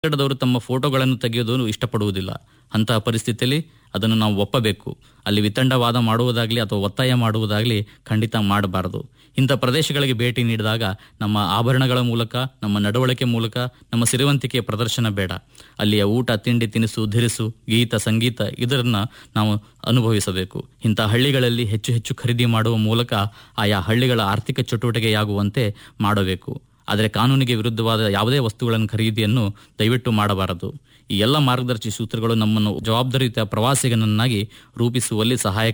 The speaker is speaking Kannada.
ಕಟ್ಟಡದವರು ತಮ್ಮ ಫೋಟೋಗಳನ್ನು ತೆಗೆಯೋದು ಇಷ್ಟಪಡುವುದಿಲ್ಲ ಅಂತಹ ಪರಿಸ್ಥಿತಿಯಲ್ಲಿ ಅದನ್ನು ನಾವು ಒಪ್ಪಬೇಕು ಅಲ್ಲಿ ವಿತಂಡವಾದ ಮಾಡುವುದಾಗಲಿ ಅಥವಾ ಒತ್ತಾಯ ಮಾಡುವುದಾಗಲಿ ಖಂಡಿತ ಮಾಡಬಾರದು ಇಂಥ ಪ್ರದೇಶಗಳಿಗೆ ಭೇಟಿ ನೀಡಿದಾಗ ನಮ್ಮ ಆಭರಣಗಳ ಮೂಲಕ ನಮ್ಮ ನಡವಳಿಕೆ ಮೂಲಕ ನಮ್ಮ ಸಿರಿವಂತಿಕೆಯ ಪ್ರದರ್ಶನ ಬೇಡ ಅಲ್ಲಿಯ ಊಟ ತಿಂಡಿ ತಿನಿಸು ಧಿರಿಸು ಗೀತ ಸಂಗೀತ ಇದರನ್ನ ನಾವು ಅನುಭವಿಸಬೇಕು ಇಂಥ ಹಳ್ಳಿಗಳಲ್ಲಿ ಹೆಚ್ಚು ಹೆಚ್ಚು ಖರೀದಿ ಮಾಡುವ ಮೂಲಕ ಆಯಾ ಹಳ್ಳಿಗಳ ಆರ್ಥಿಕ ಚಟುವಟಿಕೆಯಾಗುವಂತೆ ಮಾಡಬೇಕು ಆದರೆ ಕಾನೂನಿಗೆ ವಿರುದ್ಧವಾದ ಯಾವುದೇ ವಸ್ತುಗಳನ್ನು ಖರೀದಿಯನ್ನು ದಯವಿಟ್ಟು ಮಾಡಬಾರದು ಈ ಎಲ್ಲ ಮಾರ್ಗದರ್ಶಿ ಸೂತ್ರಗಳು ನಮ್ಮನ್ನು ಜವಾಬ್ದಾರಿಯುತ ಪ್ರವಾಸಿಗನನ್ನಾಗಿ ರೂಪಿಸುವಲ್ಲಿ ಸಹಾಯ